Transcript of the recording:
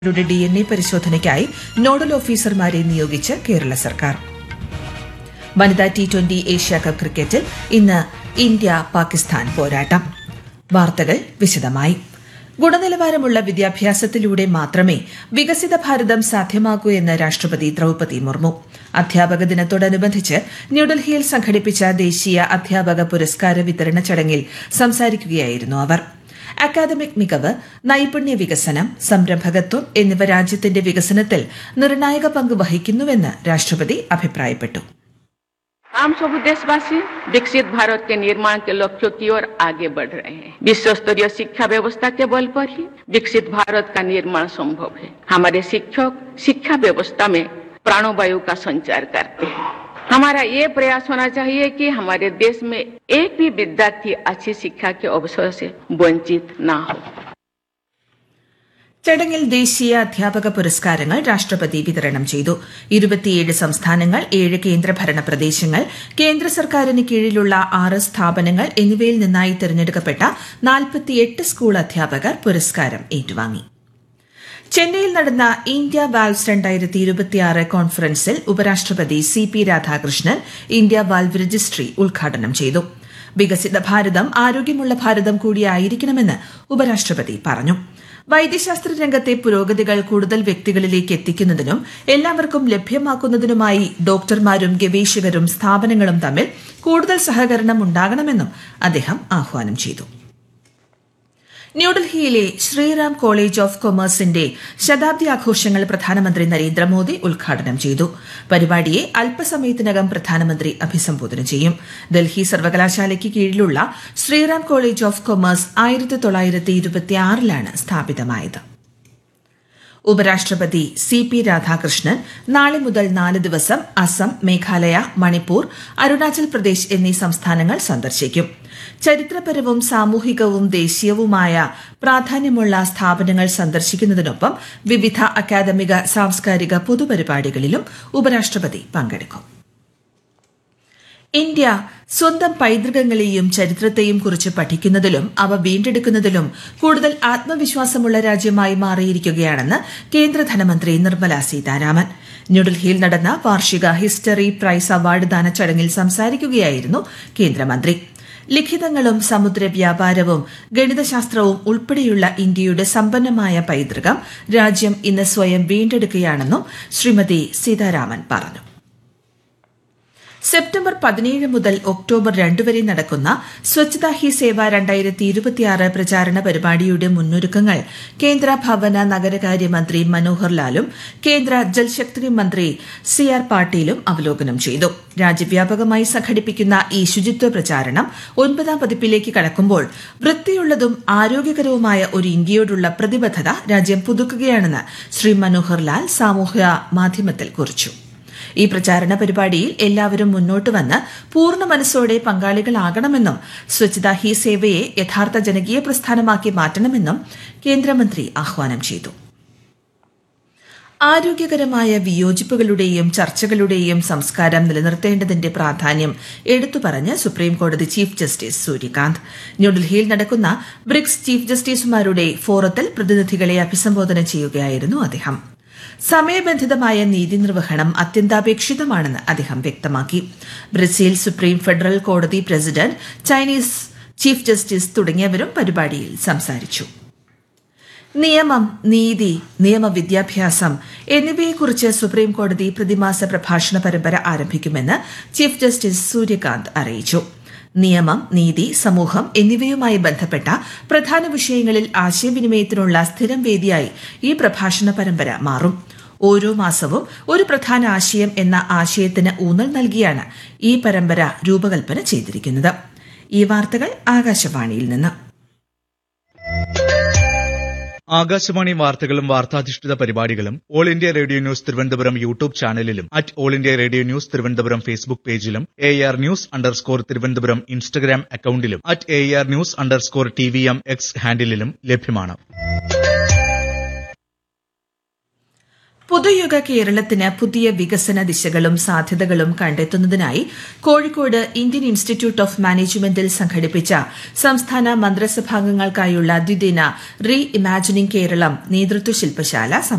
യുടെ D N A പരിശോധനയ്ക്കായി nodal ഓഫീസർമാരെ നിയോഗിച്ച് കേരള സർക്കാർ വനിതാ ടി ട്വന്റി ഏഷ്യ കപ്പ് ക്രിക്കറ്റിൽ ഇന്ന് ഇന്ത്യ പാകിസ്ഥാൻ പോരാട്ടം വാർത്തകൾ വിശദമായി ഗുണനിലവാരമുള്ള വിദ്യാഭ്യാസത്തിലൂടെ മാത്രമേ വികസിത ഭാരതം സാധ്യമാകൂ എന്ന് രാഷ്ട്രപതി ദ്രൌപതി മുർമു അധ്യാപക ദിനത്തോടനുബന്ധിച്ച് ന്യൂഡൽഹിയിൽ സംഘടിപ്പിച്ച ദേശീയ അധ്യാപക പുരസ്കാര വിതരണ ചടങ്ങിൽ സംസാരിക്കുകയായിരുന്നു അവർ അക്കാദമിക് മികവ് നൈപുണ്യ വികസനം സംരംഭകത്വം എന്നിവ രാജ്യത്തിന്റെ വികസനത്തിൽ നിർണായക പങ്ക് വഹിക്കുന്നുവെന്ന് രാഷ്ട്രപതി അഭിപ്രായപ്പെട്ടു हम सब देशवासी विकसित भारत के निर्माण के लक्ष्यों की ओर आगे बढ़ रहे हैं विश्व स्तरीय शिक्षा व्यवस्था के बल पर ही विकसित भारत का निर्माण संभव है हमारे शिक्षक शिक्षा व्यवस्था में प्राणवायु का संचार करते हैं हमारा ये प्रयास होना चाहिए कि हमारे देश में एक भी विद्यार्थी अच्छी शिक्षा के अवसर से वंचित ना हो ചടങ്ങിൽ ദേശീയ അധ്യാപക പുരസ്കാരങ്ങൾ രാഷ്ട്രപതി വിതരണം ചെയ്തു ഇരുപത്തിയേഴ് സംസ്ഥാനങ്ങൾ ഏഴ് കേന്ദ്രഭരണ പ്രദേശങ്ങൾ കേന്ദ്ര സർക്കാരിന് കീഴിലുള്ള ആറ് സ്ഥാപനങ്ങൾ എന്നിവയിൽ നിന്നായി തിരഞ്ഞെടുക്കപ്പെട്ട നാൽപ്പത്തിയെട്ട് സ്കൂൾ അധ്യാപകർ പുരസ്കാരം ഏറ്റുവാങ്ങി ചെന്നൈയിൽ നടന്ന ഇന്ത്യ വാൽവ്സ് രണ്ടായിരത്തി ഇരുപത്തിയാറ് കോൺഫറൻസിൽ ഉപരാഷ്ട്രപതി C P Radhakrishnan India valve registry ഉദ്ഘാടനം ചെയ്തു വികസിത ഭാരതം ആരോഗ്യമുള്ള ഭാരതം കൂടിയായിരിക്കണമെന്ന് ഉപരാഷ്ട്രപതി പറഞ്ഞു വൈദ്യശാസ്ത്ര രംഗത്തെ പുരോഗതികൾ കൂടുതൽ വ്യക്തികളിലേക്ക് എത്തിക്കുന്നതിനും എല്ലാവർക്കും ലഭ്യമാക്കുന്നതിനുമായി ഡോക്ടർമാരും ഗവേഷകരും സ്ഥാപനങ്ങളും തമ്മിൽ കൂടുതൽ സഹകരണം ഉണ്ടാകണമെന്നും അദ്ദേഹം ആഹ്വാനം ചെയ്തു ന്യൂഡൽഹിയിലെ ശ്രീറാം കോളേജ് ഓഫ് കൊമേഴ്സിന്റെ ശതാബ്ദി ആഘോഷങ്ങൾ പ്രധാനമന്ത്രി നരേന്ദ്രമോദി ഉദ്ഘാടനം ചെയ്തു പരിപാടിയെ അല്പസമയത്തിനകം പ്രധാനമന്ത്രി അഭിസംബോധന ചെയ്യും ഡൽഹി സർവകലാശാലയ്ക്ക് കീഴിലുള്ള ശ്രീറാം കോളേജ് ഓഫ് കൊമേഴ്സ് ആയിരത്തി തൊള്ളായിരത്തി ഇരുപത്തിയാറിലാണ് സ്ഥാപിതമായത് ഉപരാഷ്ട്രപതി സി പി രാധാകൃഷ്ണൻ നാളെ മുതൽ നാല് ദിവസം അസം മേഘാലയ മണിപ്പൂർ അരുണാചൽ പ്രദേശ് എന്നീ സംസ്ഥാനങ്ങൾ സന്ദർശിക്കും ചരിത്രപരവും സാമൂഹികവും ദേശീയവുമായ പ്രാധാന്യമുള്ള സ്ഥാപനങ്ങൾ സന്ദർശിക്കുന്നതിനൊപ്പം വിവിധ അക്കാദമിക സാംസ്കാരിക പൊതുപരിപാടികളിലും ഉപരാഷ്ട്രപതി പങ്കെടുക്കും ഇന്ത്യ സ്വന്തം പൈതൃകങ്ങളെയും ചരിത്രത്തെയും കുറിച്ച് പഠിക്കുന്നതിലും അവ വീണ്ടെടുക്കുന്നതിലും കൂടുതൽ ആത്മവിശ്വാസമുള്ള രാജ്യമായി മാറിയിരിക്കുകയാണെന്ന് കേന്ദ്ര ധനമന്ത്രി നിർമ്മല സീതാരാമൻ ന്യൂഡൽഹിയിൽ നടന്ന വാർഷിക ഹിസ്റ്ററി പ്രൈസ് അവാർഡ് ദാന ചടങ്ങിൽ സംസാരിക്കുകയായിരുന്നു കേന്ദ്രമന്ത്രി ലിഖിതങ്ങളും സമുദ്ര വ്യാപാരവും ഗണിതശാസ്ത്രവും ഉൾപ്പെടെയുള്ള ഇന്ത്യയുടെ സമ്പന്നമായ പൈതൃകം രാജ്യം ഇന്ന് സ്വയം വീണ്ടെടുക്കുകയാണെന്നും ശ്രീമതി സീതാരാമൻ പറഞ്ഞു സെപ്റ്റംബർ പതിനേഴ് മുതൽ ഒക്ടോബർ രണ്ട് വരെ നടക്കുന്ന സ്വച്ഛതാ ഹി സേവ രണ്ടായിരത്തി ഇരുപത്തിയാറ് പ്രചാരണ പരിപാടിയുടെ മുന്നൊരുക്കങ്ങൾ കേന്ദ്ര ഭവന നഗരകാര്യ മന്ത്രി മനോഹർ ലാലും കേന്ദ്ര ജൽശക്തി മന്ത്രി സി ആർ പാട്ടീലും അവലോകനം ചെയ്തു രാജ്യവ്യാപകമായി സംഘടിപ്പിക്കുന്ന ഈ ശുചിത്വ പ്രചാരണം ഒൻപതാം പതിപ്പിലേക്ക് കടക്കുമ്പോൾ വൃത്തിയുള്ളതും ആരോഗ്യകരവുമായ ഒരു ഇന്ത്യയോടുള്ള പ്രതിബദ്ധത രാജ്യം പുതുക്കുകയാണെന്ന് ശ്രീ മനോഹർ ലാൽ സാമൂഹ്യ മാധ്യമത്തിൽ കുറിച്ചു ഈ പ്രചാരണ പരിപാടിയിൽ എല്ലാവരും മുന്നോട്ട് വന്ന് പൂർണ്ണ മനസ്സോടെ പങ്കാളികളാകണമെന്നും സ്വച്ഛതാ ഹി സേവയെ യഥാർത്ഥ ജനകീയ പ്രസ്ഥാനമാക്കി മാറ്റണമെന്നും കേന്ദ്രമന്ത്രി ആഹ്വാനം ചെയ്തു ആരോഗ്യകരമായ വിയോജിപ്പുകളുടെയും ചർച്ചകളുടെയും സംസ്കാരം നിലനിർത്തേണ്ടതിന്റെ പ്രാധാന്യം എടുത്തുപറഞ്ഞ് സുപ്രീംകോടതി ചീഫ് ജസ്റ്റിസ് സൂര്യകാന്ത് ന്യൂഡൽഹിയിൽ നടക്കുന്ന ബ്രിക്സ് ചീഫ് ജസ്റ്റിസുമാരുടെ ഫോറത്തിൽ പ്രതിനിധികളെ അഭിസംബോധന ചെയ്യുകയായിരുന്നു അദ്ദേഹം സമയബന്ധിതമായ നീതി നിർവഹണം അത്യന്താപേക്ഷിതമാണെന്ന് അദ്ദേഹം വ്യക്തമാക്കി ബ്രസീൽ സുപ്രീം ഫെഡറൽ കോടതി പ്രസിഡന്റ് ചൈനീസ് ചീഫ് ജസ്റ്റിസ് തുടങ്ങിയവരും പരിപാടിയിൽ സംസാരിച്ചു നിയമം നീതി നിയമവിദ്യാഭ്യാസം എന്നിവയെക്കുറിച്ച് സുപ്രീം കോടതി പ്രതിമാസ പ്രഭാഷണ പരമ്പര ആരംഭിക്കുമെന്ന് ചീഫ് ജസ്റ്റിസ് സൂര്യകാന്ത് അറിയിച്ചു നിയമം നീതി സമൂഹം എന്നിവയുമായി ബന്ധപ്പെട്ട പ്രധാന വിഷയങ്ങളിൽ ആശയവിനിമയത്തിനുള്ള സ്ഥിരം വേദിയായി ഈ പ്രഭാഷണ പരമ്പര മാറും ഓരോ മാസവും ഒരു പ്രധാന ആശയം എന്ന ആശയത്തിന് ഊന്നൽ നൽകിയാണ് ഈ പരമ്പര രൂപകൽപ്പന ചെയ്തിരിക്കുന്നത് ഈ വാർത്തകൾ ആകാശവാണിയിൽ നിന്ന് ആകാശവാണി വാർത്തകളും വാർത്താധിഷ്ഠിത പരിപാടികളും All India Radio news Thiruvananthapuram YouTube ചാനലിലും at All India Radio news Thiruvananthapuram Facebook പേജിലും A R news underscore Thiruvananthapuram Instagram അക്കൌണ്ടിലും at A R news underscore T V M X ഹാൻഡിലും ലഭ്യമാണ് പുതുയുഗ കേരളത്തിന് പുതിയ വികസന ദിശകളും സാധ്യതകളും കണ്ടെത്തുന്നതിനായി കോഴിക്കോട് ഇന്ത്യൻ ഇൻസ്റ്റിറ്റ്യൂട്ട് ഓഫ് മാനേജ്മെന്റിൽ സംഘടിപ്പിച്ച സംസ്ഥാന മന്ത്രിസഭാംഗങ്ങൾക്കായുള്ള ദ്വിദിന റീ ഇമാജിനിംഗ് കേരളം നേതൃത്വ ശില്പശാല